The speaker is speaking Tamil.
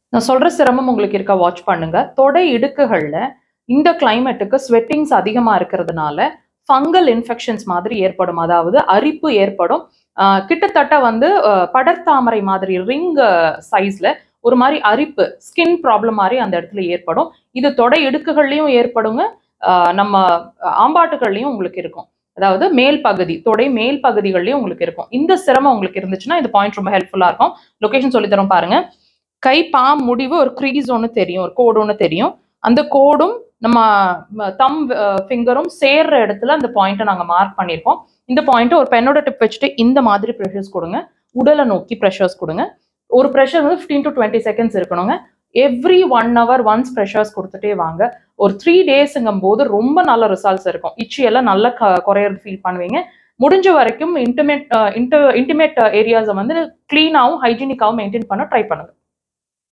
நான் சொல்ற சிரமம் உங்களுக்கு இருக்கா வாட்ச் பண்ணுங்க தொடை இடுக்குகள்ல இந்த கிளைமேட்டுக்கு ஸ்வெட்டிங்ஸ் அதிகமா இருக்கிறதுனால ஃபங்கல் இன்ஃபெக்ஷன்ஸ் மாதிரி ஏற்படும் அதாவது அரிப்பு ஏற்படும் ஆஹ் கிட்டத்தட்ட வந்து ஆஹ் படர்தாமரை மாதிரி ரிங் சைஸ்ல ஒரு மாதிரி அரிப்பு ஸ்கின் ப்ராப்ளம் மாதிரி அந்த இடத்துல ஏற்படும் இது தொடை இடுக்குகள்லையும் ஏற்படுங்க ஆஹ் நம்ம ஆம்பாட்டுகள்லையும் உங்களுக்கு இருக்கும் அதாவது மேல் பகுதி தொடை மேல் பகுதிகள்லையும் உங்களுக்கு இருக்கும் இந்த சிரமம் உங்களுக்கு இருந்துச்சுன்னா இந்த பாயிண்ட் ரொம்ப ஹெல்ப்ஃபுல்லா இருக்கும் லொகேஷன் சொல்லி தரோம் பாருங்க கை பாம் முடிவு ஒரு க்ரீஸ் ஒன்று தெரியும் ஒரு கோடு ஒன்று தெரியும் அந்த கோடும் நம்ம தம் ஃபிங்கரும் சேர்ற இடத்துல அந்த பாயிண்ட்டை நாங்கள் மார்க் பண்ணியிருக்கோம் இந்த பாயிண்ட்டை ஒரு பெண்ணோட டிப் வச்சுட்டு இந்த மாதிரி ப்ரெஷர்ஸ் கொடுங்க உடலை நோக்கி ப்ரெஷர்ஸ் கொடுங்க ஒரு ப்ரெஷர் வந்து ஃபிஃப்டீன் டு டுவெண்ட்டி செகண்ட்ஸ் இருக்கணுங்க every one hour once pressures கொடுத்துட்டே வாங்க ஒரு த்ரீ டேஸுங்கும் போது ரொம்ப நல்ல ரிசல்ட்ஸ் இருக்கும் இச்சி எல்லாம் நல்லா க- குறையறது ஃபீல் பண்ணுவீங்க முடிஞ்ச வரைக்கும் இன்டிமேட் இன்ட இன்டிமேட் ஏரியாஸை வந்து க்ளீனாகவும் ஹைஜீனிக்காகவும் மெயின்டைன் பண்ண ட்ரை பண்ணுங்க